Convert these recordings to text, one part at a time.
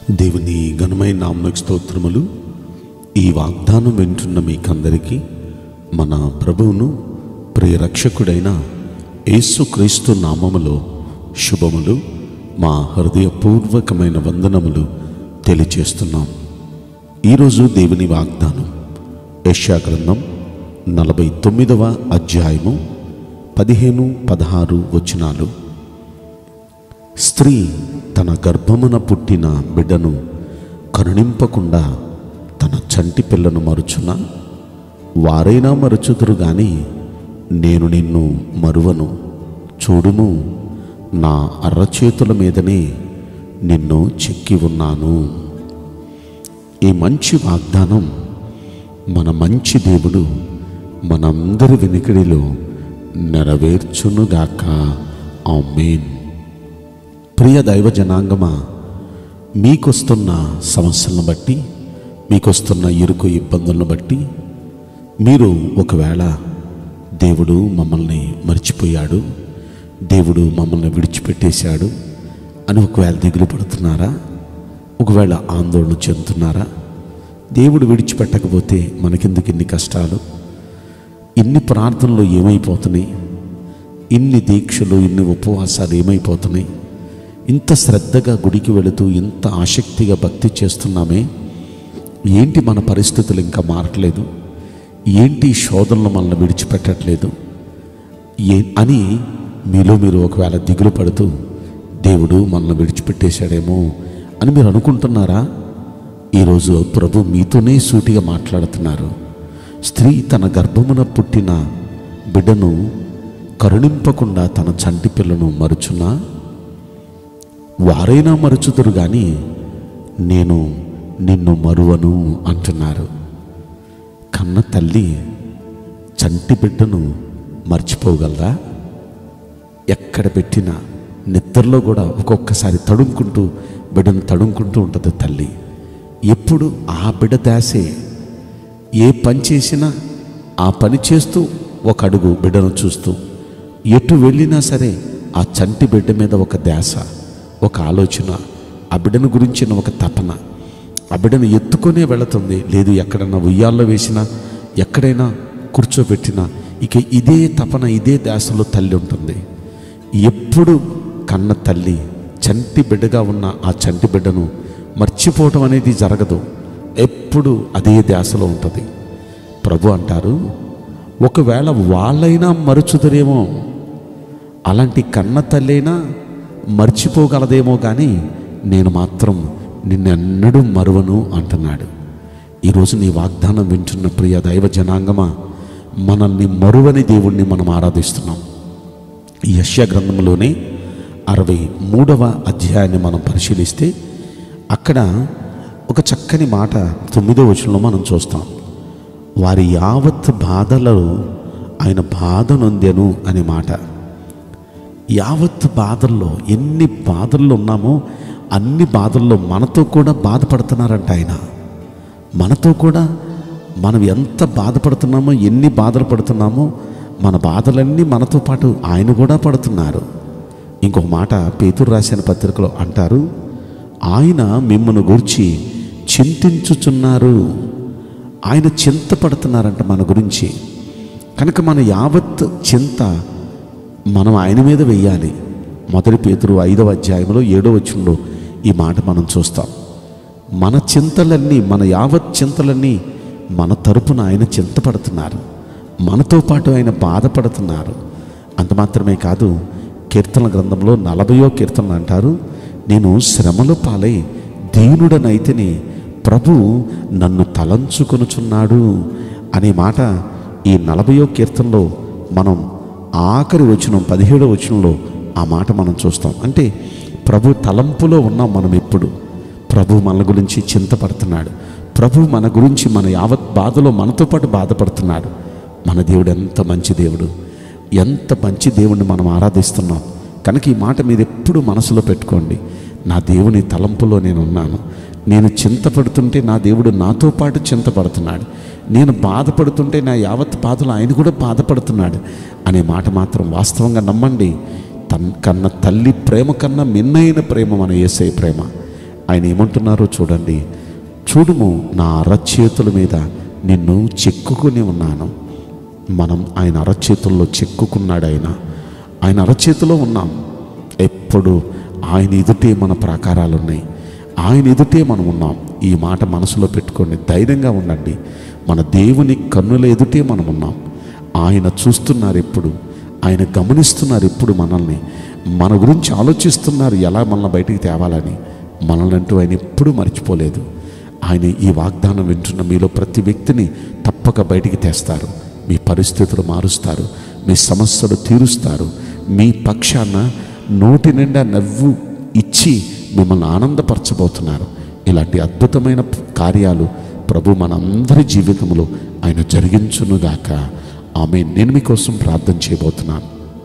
దేవుని ఘనమైన నామకు స్తోత్రములు ఈ వాగ్దానం వింటున్న మీకందరికీ మన ప్రభువును ప్రియరక్షకుడైన యేసుక్రీస్తు నామములో శుభములు మా హృదయపూర్వకమైన వందనములు తెలియచేస్తున్నాం ఈరోజు దేవుని వాగ్దానం యెషయా గ్రంథం నలభై తొమ్మిదవ అధ్యాయము పదిహేను పదహారు వచనాలు స్త్రీ తన గర్భమున పుట్టిన బిడ్డను కరుణింపకుండా తన చంటి పిల్లను మరుచున వారైనా మరుచుదురు గాని నేను నిన్ను మరువను చూడుము నా అర్రచేతుల మీదనే నిన్ను చెక్కి ఉన్నాను ఈ మంచి వాగ్దానం మన మంచి దేవుడు మనందరి వెనుకడిలో నెరవేర్చునుగాక ఆమేన్ ప్రియ దైవ జనాంగమా మీకొస్తున్న సమస్యలను బట్టి మీకొస్తున్న ఇరుకు ఇబ్బందులను బట్టి మీరు ఒకవేళ దేవుడు మమ్మల్ని మర్చిపోయాడు దేవుడు మమ్మల్ని విడిచిపెట్టేశాడు అని ఒకవేళ దిగులు పడుతున్నారా ఒకవేళ ఆందోళన చెందుతున్నారా దేవుడు విడిచిపెట్టకపోతే మనకెందుకు ఇన్ని కష్టాలు ఇన్ని ప్రార్థనలు ఏమైపోతున్నాయి ఇన్ని దీక్షలు ఇన్ని ఉపవాసాలు ఏమైపోతున్నాయి ఇంత శ్రద్ధగా గుడికి వెళుతూ ఇంత ఆసక్తిగా భక్తి చేస్తున్నామే ఏంటి మన పరిస్థితులు ఇంకా మారట్లేదు ఏంటి ఈ శోధనలు మనల్ని విడిచిపెట్టట్లేదు ఏ అని మీలో మీరు ఒకవేళ దిగులు పడుతూ దేవుడు మనల్ని విడిచిపెట్టేశాడేమో అని మీరు అనుకుంటున్నారా ఈరోజు ప్రభు మీతోనే సూటిగా మాట్లాడుతున్నారు స్త్రీ తన గర్భమున పుట్టిన బిడ్డను కరుణింపకుండా తన చంటి పిల్లను మరుచున్నా వారైనా మరుచుదురు కానీ నేను నిన్ను మరువను అంటున్నారు కన్న తల్లి చంటి బిడ్డను మర్చిపోగలరా ఎక్కడ పెట్టినా నిద్రలో కూడా ఒక్కొక్కసారి తడుముకుంటూ బిడ్డను తడుముకుంటూ ఉంటుంది తల్లి ఎప్పుడు ఆ బిడ్డ దాసే ఏ పని చేసినా ఆ పని చేస్తూ ఒక అడుగు బిడ్డను చూస్తూ ఎటు వెళ్ళినా సరే ఆ చంటి బిడ్డ మీద ఒక ధ్యాస ఒక ఆలోచన ఆ బిడ్డను గురించిన ఒక తపన ఆ బిడ్డను ఎత్తుకొనే వెళుతుంది లేదు ఎక్కడన్నా ఉయ్యాల్లో వేసినా ఎక్కడైనా కూర్చోబెట్టినా ఇక ఇదే తపన ఇదే ధ్యాసలో తల్లి ఉంటుంది ఎప్పుడు కన్న తల్లి చంటి బిడ్డగా ఉన్న ఆ చంటి బిడ్డను మర్చిపోవటం అనేది జరగదు ఎప్పుడు అదే ధ్యాసలో ఉంటుంది ప్రభు అంటారు ఒకవేళ వాళ్ళైనా మరుచుదరేమో అలాంటి కన్న తల్లైనా మర్చిపోగలదేమో కానీ నేను మాత్రం నిన్నెన్నడూ మరువను అంటున్నాడు ఈరోజు నీ వాగ్దానం వింటున్న ప్రియ దైవ జనాంగమా మనల్ని మరువని దేవుణ్ణి మనం ఆరాధిస్తున్నాం ఈ యశ్యా గ్రంథంలోనే అరవై మూడవ అధ్యాయాన్ని మనం పరిశీలిస్తే అక్కడ ఒక చక్కని మాట తొమ్మిదో వచనంలో మనం చూస్తాం వారి యావత్ బాధలో ఆయన బాధ నొందెను అనే మాట యావత్ బాధల్లో ఎన్ని బాధల్లో ఉన్నామో అన్ని బాధల్లో మనతో కూడా బాధపడుతున్నారంట ఆయన మనతో కూడా మనం ఎంత బాధపడుతున్నామో ఎన్ని బాధలు పడుతున్నామో మన బాధలన్నీ మనతో పాటు ఆయన కూడా పడుతున్నారు ఇంకొక మాట పేతురు రాసిన పత్రికలో అంటారు ఆయన మిమ్మల్ని గురించి చింతించుచున్నారు ఆయన చింతపడుతున్నారంట మన గురించి కనుక మన యావత్ చింత మనం ఆయన మీద వెయ్యాలి మొదటి పేతురు ఐదవ అధ్యాయంలో ఏడో వచనంలో ఈ మాట మనం చూస్తాం మన చింతలన్నీ మన యావత్ చింతలన్నీ మన తరపున ఆయన చింతపడుతున్నారు మనతో పాటు ఆయన బాధపడుతున్నారు అంత మాత్రమే కాదు కీర్తన గ్రంథంలో నలభయో కీర్తనలు అంటారు నేను శ్రమలో పాలై దీనుడనైతేనే ప్రభు నన్ను తలంచుకొనుచున్నాడు అనే మాట ఈ నలభయో కీర్తనలో మనం ఆఖరి వచనం పదిహేడో వచనంలో ఆ మాట మనం చూస్తాం అంటే ప్రభు తలంపులో ఉన్నాం మనం ఎప్పుడు ప్రభు మన గురించి చింతపడుతున్నాడు ప్రభు మన గురించి మన యావత్ బాధలో మనతో పాటు బాధపడుతున్నాడు మన దేవుడు ఎంత మంచి దేవుడు ఎంత మంచి దేవుడిని మనం ఆరాధిస్తున్నాం కనుక ఈ మాట మీరు ఎప్పుడు మనసులో పెట్టుకోండి నా దేవుని తలంపులో నేను ఉన్నాను నేను చింతపడుతుంటే నా దేవుడు నాతో పాటు చింతపడుతున్నాడు నేను బాధపడుతుంటే నా యావత్ బాధలు ఆయన కూడా బాధపడుతున్నాడు అనే మాట మాత్రం వాస్తవంగా నమ్మండి తన్ కన్న తల్లి ప్రేమ కన్నా మిన్నైన ప్రేమ మన ఏసై ప్రేమ ఆయన ఏమంటున్నారో చూడండి చూడుము నా అరచేతుల మీద నిన్ను చెక్కుకొని ఉన్నాను మనం ఆయన అరచేతుల్లో చెక్కుకున్నాడు ఆయన ఆయన అరచేతిలో ఉన్నాం ఎప్పుడు ఆయన ఎదుటే మన ప్రాకారాలు ఉన్నాయి ఆయన ఎదుటే మనం ఉన్నాం ఈ మాట మనసులో పెట్టుకోండి ధైర్యంగా ఉండండి మన దేవుని కన్నుల ఎదుటే మనం ఉన్నాం ఆయన చూస్తున్నారు ఎప్పుడు ఆయన గమనిస్తున్నారు ఎప్పుడు మనల్ని మన గురించి ఆలోచిస్తున్నారు ఎలా మనల్ని బయటికి తేవాలని మనల్ని అంటూ ఆయన ఎప్పుడూ మర్చిపోలేదు ఆయన ఈ వాగ్దానం వింటున్న మీలో ప్రతి వ్యక్తిని తప్పక బయటికి తెస్తారు మీ పరిస్థితులు మారుస్తారు మీ సమస్యలు తీరుస్తారు మీ పక్షాన నోటి నిండా నవ్వు ఇచ్చి మిమ్మల్ని ఆనందపరచబోతున్నారు ఇలాంటి అద్భుతమైన కార్యాలు ప్రభు మనందరి జీవితంలో ఆయన జరిగించునుగాక ఆమె నేను మీకోసం ప్రార్థన చేయబోతున్నాను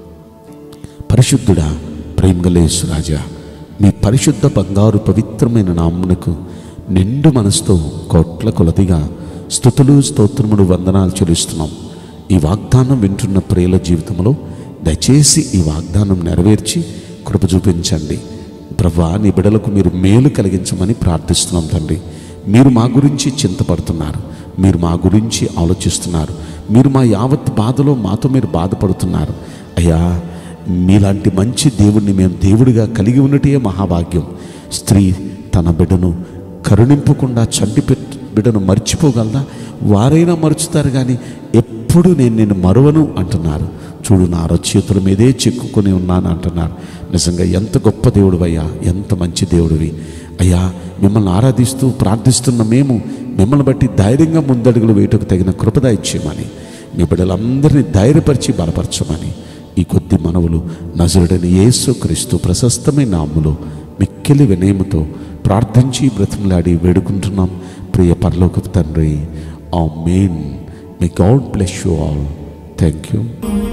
పరిశుద్ధుడా ప్రేమగలేసు రాజా మీ పరిశుద్ధ బంగారు పవిత్రమైన నామునకు నిండు మనసుతో కోట్ల కొలదిగా స్థుతులు స్తోత్రములు వందనాలు చెల్లిస్తున్నాం ఈ వాగ్దానం వింటున్న ప్రియుల జీవితంలో దయచేసి ఈ వాగ్దానం నెరవేర్చి కృప చూపించండి ప్రభా నీ బిడలకు మీరు మేలు కలిగించమని ప్రార్థిస్తున్నాం తండ్రి మీరు మా గురించి చింతపడుతున్నారు మీరు మా గురించి ఆలోచిస్తున్నారు మీరు మా యావత్ బాధలో మాతో మీరు బాధపడుతున్నారు అయ్యా మీలాంటి మంచి దేవుణ్ణి మేము దేవుడిగా కలిగి ఉన్నటే మహాభాగ్యం స్త్రీ తన బిడ్డను కరుణింపకుండా చంటి పెట్- బిడ్డను మర్చిపోగలదా వారైనా మరుచుతారు కానీ ఎప్పుడు నేను నిన్ను మరువను అంటున్నారు చూడు నా అరచేతుల మీదే చిక్కుకొని ఉన్నాను అంటున్నారు నిజంగా ఎంత గొప్ప దేవుడివయ్యా ఎంత మంచి దేవుడివి అయ్యా మిమ్మల్ని ఆరాధిస్తూ ప్రార్థిస్తున్న మేము మిమ్మల్ని బట్టి ధైర్యంగా ముందడుగులు వేయటకు తగిన కృపద ఇచ్చేయమని మీ బిడ్డలందరినీ ధైర్యపరిచి బలపరచమని ఈ కొద్ది మనవులు నజరుడని యేసు క్రీస్తు ప్రశస్తమైన నాములో మిక్కిలి వినయముతో ప్రార్థించి బ్రతిమలాడి వేడుకుంటున్నాం ప్రియ పరలోకపు తండ్రి amen may God bless you all thank you